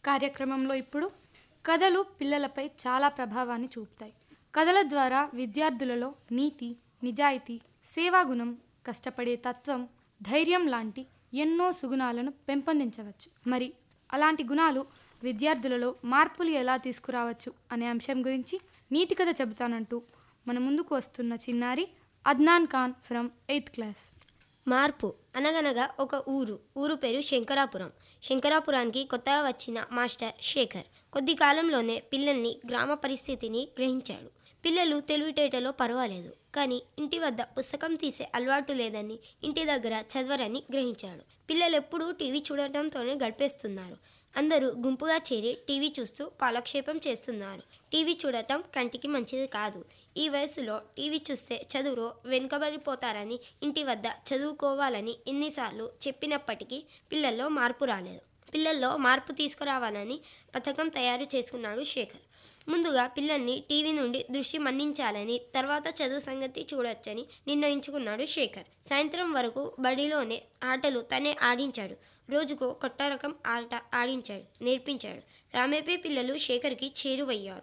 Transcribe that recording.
కార్యక్రమంలో ఇప్పుడు కథలు పిల్లలపై చాలా ప్రభావాన్ని చూపుతాయి కథల ద్వారా విద్యార్థులలో నీతి నిజాయితీ సేవాగుణం కష్టపడే తత్వం ధైర్యం లాంటి ఎన్నో సుగుణాలను పెంపొందించవచ్చు మరి అలాంటి గుణాలు విద్యార్థులలో మార్పులు ఎలా తీసుకురావచ్చు అనే అంశం గురించి నీతి కథ చెబుతానంటూ మన ముందుకు వస్తున్న చిన్నారి Adnan Khan from eighth class మార్పు అనగనగా ఒక ఊరు ఊరు పేరు శంకరాపురం శంకరాపురానికి కొత్తగా వచ్చిన మాస్టర్ శేఖర్ కొద్ది కాలంలోనే పిల్లల్ని గ్రామ పరిస్థితిని గ్రహించాడు పిల్లలు తెలివితేటలో పర్వాలేదు కానీ ఇంటి వద్ద పుస్తకం తీసే అలవాటు లేదని ఇంటి దగ్గర చదవరని గ్రహించాడు పిల్లలు ఎప్పుడూ టీవీ చూడటంతోనే గడిపేస్తున్నారు అందరూ గుంపుగా చేరి టీవీ చూస్తూ కాలక్షేపం చేస్తున్నారు టీవీ చూడటం కంటికి మంచిది కాదు ఈ వయసులో టీవీ చూస్తే చదువులో వెనుకబడిపోతారని ఇంటి వద్ద చదువుకోవాలని ఎన్నిసార్లు చెప్పినప్పటికీ పిల్లల్లో మార్పు రాలేదు పిల్లల్లో మార్పు తీసుకురావాలని పథకం తయారు చేసుకున్నాడు శేఖర్ ముందుగా పిల్లల్ని టీవీ నుండి దృష్టి మళ్లించాలని తర్వాత చదువు సంగతి చూడొచ్చని నిర్ణయించుకున్నాడు శేఖర్ సాయంత్రం వరకు బడిలోనే ఆటలు తనే ఆడించాడు రోజుకు కొత్త రకం ఆట ఆడించాడు నేర్పించాడు రామేపే పిల్లలు శేఖర్కి చేరువయ్యారు